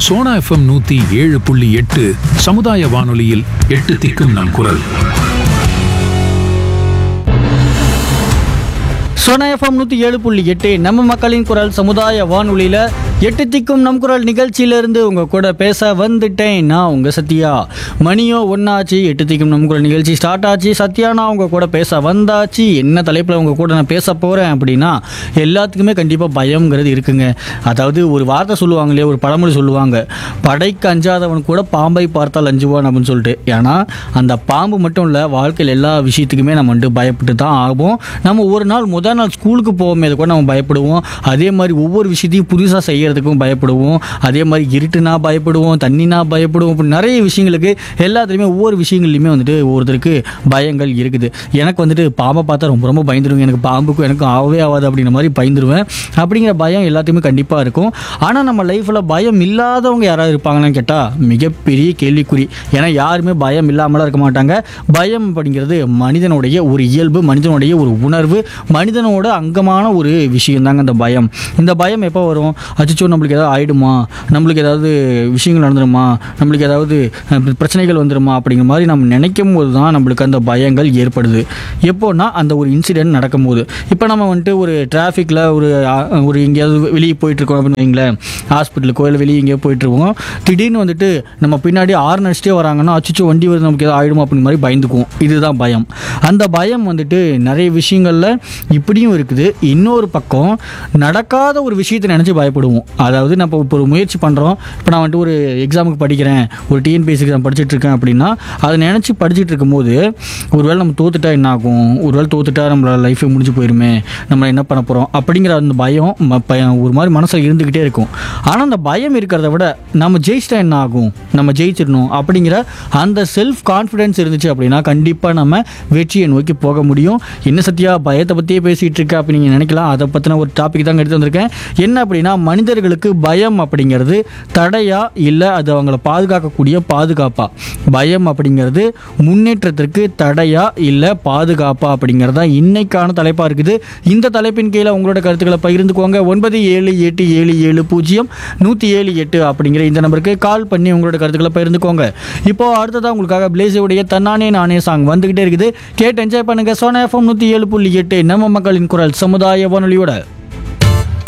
Sona FM நூத்தி ஏழு புள்ளி எட்டு சமுதாய வானொலியில் எட்டு திக்கும் நம் குரல் சோனா எஃப்எம் நூற்றி ஏழு புள்ளி எட்டு நம்ம மக்களின் குரல் சமுதாய வானொலியில் எட்டு திக்கும் நம் குரல் நிகழ்ச்சியிலேருந்து உங்கள் கூட பேச வந்துட்டேன் நான் உங்கள் சத்யா மணியோ ஒன்றாச்சு எட்டு திக்கும் நம் குரல் நிகழ்ச்சி ஸ்டார்ட் ஆச்சு சத்யா நான் உங்கள் கூட பேச வந்தாச்சு என்ன தலைப்பில் உங்கள் கூட நான் பேச போகிறேன் அப்படின்னா எல்லாத்துக்குமே கண்டிப்பாக பயம்ங்கிறது இருக்குங்க அதாவது ஒரு வார்த்தை சொல்லுவாங்க இல்லையா ஒரு பழமொழி சொல்லுவாங்க படைக்கு அஞ்சாதவன் கூட பாம்பை பார்த்தால் அஞ்சுவான் அப்படின்னு சொல்லிட்டு ஏன்னா அந்த பாம்பு மட்டும் இல்லை வாழ்க்கையில் எல்லா விஷயத்துக்குமே நம்ம வந்துட்டு பயப்பட்டு தான் ஆகும் நம்ம ஒரு நாள் முதல் நாள் ஸ்கூலுக்கு போகும்போது கூட நம்ம பயப்படுவோம் அதே மாதிரி ஒவ்வொரு விஷயத்தையும் புதுசாக செய்யறதுக்கும் பயப்படுவோம் அதே மாதிரி இருட்டுனா பயப்படுவோம் தண்ணினா பயப்படுவோம் இப்படி நிறைய விஷயங்களுக்கு எல்லாத்துலேயுமே ஒவ்வொரு விஷயங்கள்லையுமே வந்துட்டு ஒவ்வொருத்தருக்கு பயங்கள் இருக்குது எனக்கு வந்துட்டு பாம்பை பார்த்தா ரொம்ப ரொம்ப பயந்துருவேன் எனக்கு பாம்புக்கும் எனக்கும் ஆகவே ஆகாது அப்படிங்கிற மாதிரி பயந்துருவேன் அப்படிங்கிற பயம் எல்லாத்தையுமே கண்டிப்பாக இருக்கும் ஆனால் நம்ம லைஃப்பில் பயம் இல்லாதவங்க யாராவது இருப்பாங்களான்னு கேட்டால் மிகப்பெரிய கேள்விக்குறி ஏன்னா யாருமே பயம் இல்லாமலாம் இருக்க மாட்டாங்க பயம் அப்படிங்கிறது மனிதனுடைய ஒரு இயல்பு மனிதனுடைய ஒரு உணர்வு மனிதனோட அங்கமான ஒரு விஷயம் தாங்க இந்த பயம் இந்த பயம் எப்போ வரும் அச்சோ நம்மளுக்கு ஏதாவது ஆயிடுமா நம்மளுக்கு ஏதாவது விஷயங்கள் நடந்துருமா நம்மளுக்கு ஏதாவது அஹ், பிரச்சனைகள் வந்துருமா அப்படிங்கிற மாதிரி நம்ம நினைக்கும் போது தான் நம்மளுக்கு அந்த பயங்கள் ஏற்படுது எப்போன்னா அந்த ஒரு இன்சிடென்ட் நடக்கும்போது இப்போ நம்ம வந்துட்டு ஒரு டிராஃபிக்கில் ஒரு அஹ், ஒரு எங்கேயாவது வெளியே போயிட்டுருக்கோம் அப்படின்னு வைங்களேன் ஹாஸ்பிட்டலுக்கோ இல்லை வெளியே எங்கேயோ போயிட்டுருக்கோம் திடீர்னு வந்துட்டு நம்ம பின்னாடி ஆறு அடிச்சிட்டே வராங்கன்னா அச்சோ வண்டி வருது நமக்கு ஏதாவது ஆயிடுமா அப்படிங்கிற மாதிரி பயந்துக்குவோம் இதுதான் பயம் அந்த பயம் வந்துட்டு நிறைய விஷயங்களில் இப்படியும் இருக்குது இன்னொரு பக்கம் நடக்காத ஒரு விஷயத்தை நினச்சி பயப்படுவோம் அதாவது நம்ம இப்போ ஒரு முயற்சி பண்ணுறோம் இப்போ நான் வந்துட்டு ஒரு எக்ஸாமுக்கு படிக்கிறேன் ஒரு டிஎன்பிஎஸ்சி எக்ஸாம் படிச்சுட்டு இருக்கேன் அப்படின்னா அதை நினச்சி படிச்சுட்டு இருக்கும்போது ஒருவேளை நம்ம தோத்துட்டா என்ன ஆகும் ஒருவேளை தோத்துட்டா நம்மளோட லைஃபே முடிஞ்சு போயிருமே நம்ம என்ன பண்ண போகிறோம் அப்படிங்கிற அந்த பயம் ம- பயம் ஒரு மாதிரி மனசில் இருந்துக்கிட்டே இருக்கும் ஆனால் அந்த பயம் இருக்கிறத விட நம்ம ஜெயிச்சிட்டா என்ன ஆகும் நம்ம ஜெயிச்சிடணும் அப்படிங்கிற அந்த செல்ஃப் கான்ஃபிடென்ஸ் இருந்துச்சு அப்படின்னா கண்டிப்பாக நம்ம வெற்றியை நோக்கி போக முடியும் என்ன சத்தியா பயத்தை பற்றியே பேசிகிட்டு இருக்க அப்படி நீங்கள் நினைக்கலாம் அதை பற்றின ஒரு டாபிக் தான் எடுத்து வந்திருக்கேன் என்ன அப்படின்னா மனிதர்களுக்கு பயம் அப்படிங்கிறது தடையா இல்லை அது அவங்கள பாதுகாக்கக்கூடிய பாதுகாப்பா பயம் அப்படிங்கிறது முன்னேற்றத்திற்கு தடையா இல்லை பாதுகாப்பா அப்படிங்கிறது தான் இன்னைக்கான தலைப்பாக இருக்குது இந்த தலைப்பின் கீழே உங்களோட கருத்துக்களை பகிர்ந்துக்கோங்க ஒன்பது ஏழு எட்டு ஏழு ஏழு பூஜ்ஜியம் நூற்றி ஏழு எட்டு அப்படிங்கிற இந்த நம்பருக்கு கால் பண்ணி உங்களோட கருத்துக்களை பகிர்ந்துக்கோங்க இப்போ அடுத்ததாக உங்களுக்காக பிளேஸுடைய தன்னானே நானே சாங் வந்துகிட்டே இருக்குது கேட்டு என்ஜாய் பண்ணுங்க சோனா எஃப்எம் நூற்றி ஏழு புள்ளி எட்டு நம்ம மக்களின் குரல் சமுதாய வானொலியோட